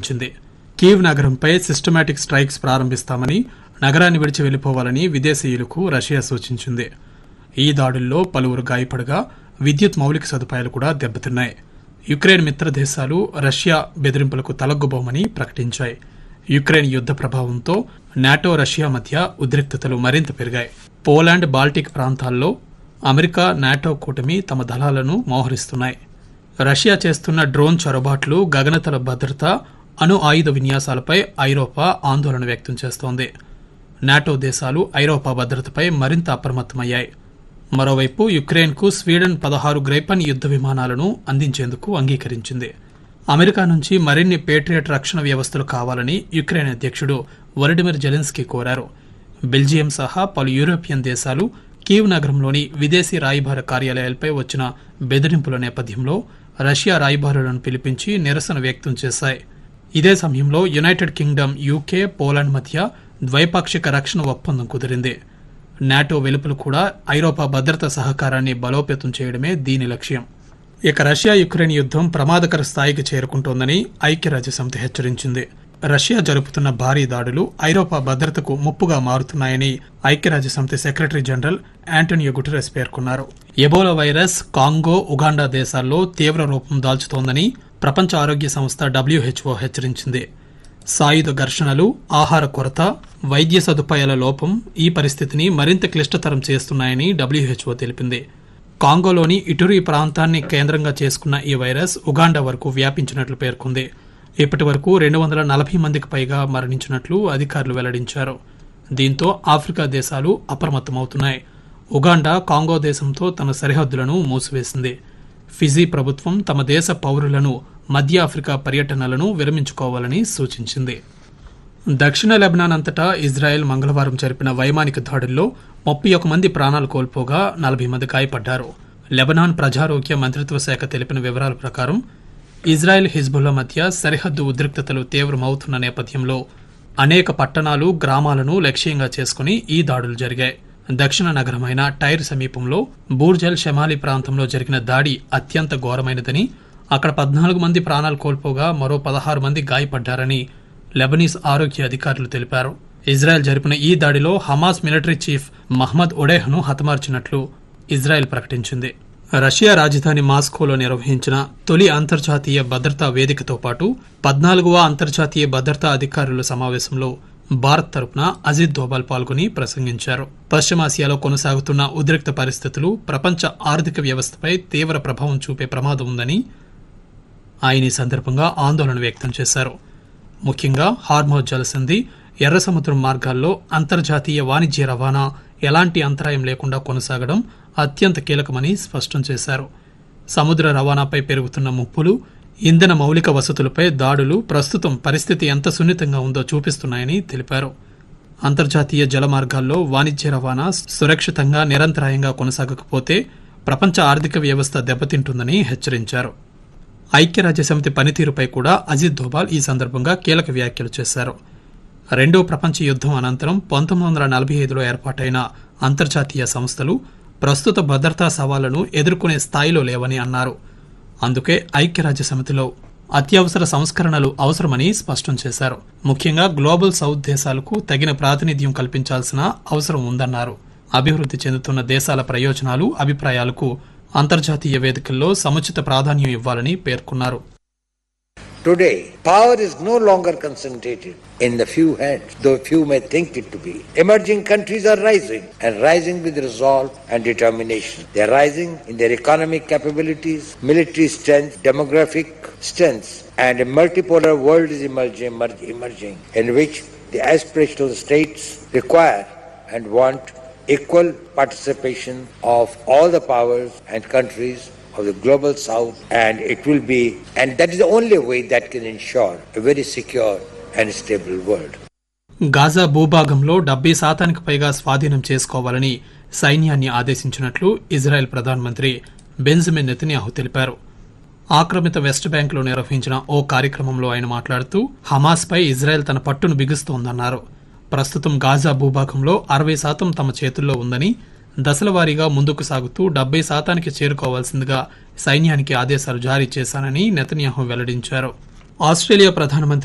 హెచ్చరించింది Kyiv నగరంపై systematic strikes ప్రారంభిస్తామని నగరాన్ని విడిచి వెళ్లిపోవాలని విదేశీయులకు రష్యా సూచించింది ఈ దాడుల్లో పలువురు గాయపడగా విద్యుత్ మౌలిక సదుపాయాలు కూడా దెబ్బతిన్నాయి యుక్రెయిన్ మిత్ర దేశాలు రష్యా బెదిరింపులకు తలగ్గుబోమని ప్రకటించాయి యుక్రెయిన్ యుద్ద ప్రభావంతో నాటో రష్యా మధ్య ఉద్రిక్తతలు మరింత పెరిగాయి పోలాండ్ బాల్టిక్ ప్రాంతాల్లో అమెరికా నాటో కూటమి తమ దళాలను మోహరిస్తున్నాయి రష్యా చేస్తున్న డ్రోన్ చొరబాట్లు గగనతల భద్రత అణు ఆయుధ విన్యాసాలపై ఐరోపా ఆందోళన వ్యక్తం చేస్తోంది నాటో దేశాలు ఐరోపా భద్రతపై మరింత అప్రమత్తమయ్యాయి మరోవైపు యుక్రెయిన్కు స్వీడన్ పదహారు గ్రైపన్ యుద్ద విమానాలను అందించేందుకు అంగీకరించింది అమెరికా నుంచి మరిన్ని పేట్రియట్ రక్షణ వ్యవస్థలు కావాలని యుక్రెయిన్ అధ్యక్షుడు వలడిమిర్ జెలెన్స్కీ కోరారు బెల్జియం సహా పలు యూరోపియన్ దేశాలు కీవ్ నగరంలోని విదేశీ రాయబార కార్యాలయాలపై వచ్చిన బెదిరింపుల నేపథ్యంలో రష్యా రాయబారులను పిలిపించి నిరసన వ్యక్తం చేశాయి ఇదే సమయంలో యునైటెడ్ కింగ్డమ్ యూకే పోలాండ్ మధ్య ద్వైపాక్షిక రక్షణ ఒప్పందం కుదిరింది నాటో వెలుపలు కూడా ఐరోపా భద్రతా సహకారాన్ని బలోపేతం చేయడమే దీని లక్ష్యం ఇక రష్యా యుక్రెయిన్ యుద్దం ప్రమాదకర స్థాయికి చేరుకుంటోందని ఐక్యరాజ్యసమితి హెచ్చరించింది రష్యా జరుపుతున్న భారీ దాడులు ఐరోపా భద్రతకు ముప్పుగా మారుతున్నాయని ఐక్యరాజ్యసమితి సెక్రటరీ జనరల్ యాంటోనియో గుటెరస్ పేర్కొన్నారు ఎబోలా వైరస్ కాంగో ఉగాండా దేశాల్లో తీవ్ర రూపం దాల్చుతోందని ప్రపంచ ఆరోగ్య సంస్థ డబ్ల్యూహెచ్ఓ హెచ్చరించింది సాయుధ ఘర్షణలు ఆహార కొరత వైద్య సదుపాయాల లోపం ఈ పరిస్థితిని మరింత క్లిష్టతరం చేస్తున్నాయని డబ్ల్యూహెచ్ఓ తెలిపింది కాంగోలోని ఇటురీ ప్రాంతాన్ని కేంద్రంగా చేసుకున్న ఈ వైరస్ ఉగాండా వరకు వ్యాపించినట్లు పేర్కొంది ఇప్పటి వరకు రెండు వందల నలభై మందికి పైగా మరణించినట్లు అధికారులు వెల్లడించారు దీంతో ఆఫ్రికా దేశాలు అప్రమత్తమవుతున్నాయి ఉగాండా కాంగో దేశంతో తన సరిహద్దులను మూసివేసింది ఫిజీ ప్రభుత్వం తమ దేశ పౌరులను మధ్య ఆఫ్రికా పర్యటనలను విరమించుకోవాలని సూచించింది దక్షిణ లెబనాన్ అంతటా ఇజ్రాయెల్ మంగళవారం జరిపిన వైమానిక దాడుల్లో ముప్పై ఒక మంది ప్రాణాలు కోల్పోగా నలభై మంది గాయపడ్డారు లెబనాన్ ప్రజారోగ్య మంత్రిత్వ శాఖ తెలిపిన వివరాల ప్రకారం ఇజ్రాయెల్ హిజ్బుల్లా మధ్య సరిహద్దు ఉద్రిక్తతలు తీవ్రమవుతున్న నేపథ్యంలో అనేక పట్టణాలు గ్రామాలను లక్ష్యంగా చేసుకుని ఈ దాడులు జరిగాయి దక్షిణ నగరమైన టైర్ సమీపంలో బూర్జల్ షమాలి ప్రాంతంలో జరిగిన దాడి అత్యంత ఘోరమైనదని అక్కడ పద్నాలుగు మంది ప్రాణాలు కోల్పోగా మరో పదహారు మంది గాయపడ్డారని లెబనీస్ ఆరోగ్య అధికారులు తెలిపారు ఇజ్రాయెల్ జరిపిన ఈ దాడిలో హమాస్ మిలిటరీ చీఫ్ మహ్మద్ ఒడేహ్ను హతమార్చినట్లు ఇజ్రాయెల్ ప్రకటించింది రష్యా రాజధాని మాస్కోలో నిర్వహించిన తొలి అంతర్జాతీయ భద్రతా వేదికతో పాటు పద్నాలుగవ అంతర్జాతీయ భద్రతా అధికారుల సమావేశంలో భారత్ తరపున అజిత్ దోబాల్ పాల్గొని ప్రసంగించారు పశ్చిమాసియాలో కొనసాగుతున్న ఉద్రిక్త పరిస్థితులు ప్రపంచ ఆర్థిక వ్యవస్థపై తీవ్ర ప్రభావం చూపే ప్రమాదం ఉందని ఆయన ఈ సందర్భంగా ఆందోళన వ్యక్తం చేశారు ముఖ్యంగా హార్మోజ్ జలసంధి ఎర్ర సముద్రం మార్గాల్లో అంతర్జాతీయ వాణిజ్య రవాణా ఎలాంటి అంతరాయం లేకుండా కొనసాగడం అత్యంత కీలకమని స్పష్టం చేశారు సముద్ర రవాణాపై పెరుగుతున్న ముప్పులు ఇంధన మౌలిక వసతులపై దాడులు ప్రస్తుతం పరిస్థితి ఎంత సున్నితంగా ఉందో చూపిస్తున్నాయని తెలిపారు అంతర్జాతీయ జల మార్గాల్లో వాణిజ్య రవాణా సురక్షితంగా నిరంతరాయంగా కొనసాగకపోతే ప్రపంచ ఆర్థిక వ్యవస్థ దెబ్బతింటుందని హెచ్చరించారు ఐక్యరాజ్యసమితి పనితీరుపై కూడా అజిత్ దోబాల్ ఈ సందర్భంగా కీలక వ్యాఖ్యలు చేశారు రెండో ప్రపంచ యుద్దం అనంతరం పంతొమ్మిది వందల నలభై ఐదులో ఏర్పాటైన అంతర్జాతీయ సంస్థలు ప్రస్తుత భద్రతా సవాళ్లను ఎదుర్కొనే స్థాయిలో లేవని అన్నారు అందుకే ఐక్యరాజ్య సమితిలో అత్యవసర సంస్కరణలు అవసరమని స్పష్టం చేశారు ముఖ్యంగా గ్లోబల్ సౌత్ దేశాలకు తగిన ప్రాతినిధ్యం కల్పించాల్సిన అవసరం ఉందన్నారు అభివృద్ధి చెందుతున్న దేశాల ప్రయోజనాలు అభిప్రాయాలకు అంతర్జాతీయ వేదికల్లో సముచిత ప్రాధాన్యం ఇవ్వాలని పేర్కొన్నారు Today, power is no longer concentrated in the few hands, though few may think it to be. Emerging countries are rising and rising with resolve and determination. They are rising in their economic capabilities, military strength, demographic strengths, and a multipolar world is emerging, emerg- emerging in which the aspirational states require and want equal participation of all the powers and countries of the global south and it will be and that is the only way that can ensure a very secure and stable world Gaza భూభాగంలో డెబ్బై శాతానికి పైగా స్వాధీనం చేసుకోవాలని సైన్యాన్ని ఆదేశించినట్లు Israel ప్రధానమంత్రి Benjamin Netanyahu తెలిపారు ఆక్రమిత వెస్ట్ బ్యాంకులో నిర్వహించిన ఓ కార్యక్రమంలో ఆయన మాట్లాడుతూ హమాస్పై ఇజ్రాయెల్ తన పట్టును బిగుస్తోందన్నారు ప్రస్తుతం గాజా భూభాగంలో అరవై శాతం తమ చేతుల్లో ఉందని దశలవారీగా ముందుకు సాగుతూ డెబ్బై శాతానికి చేరుకోవాల్సిందిగా సైన్యానికి ఆదేశాలు జారీ చేశానని నెతన్యాహు వెల్లడించారు ఆస్ట్రేలియా ప్రధానమంత్రి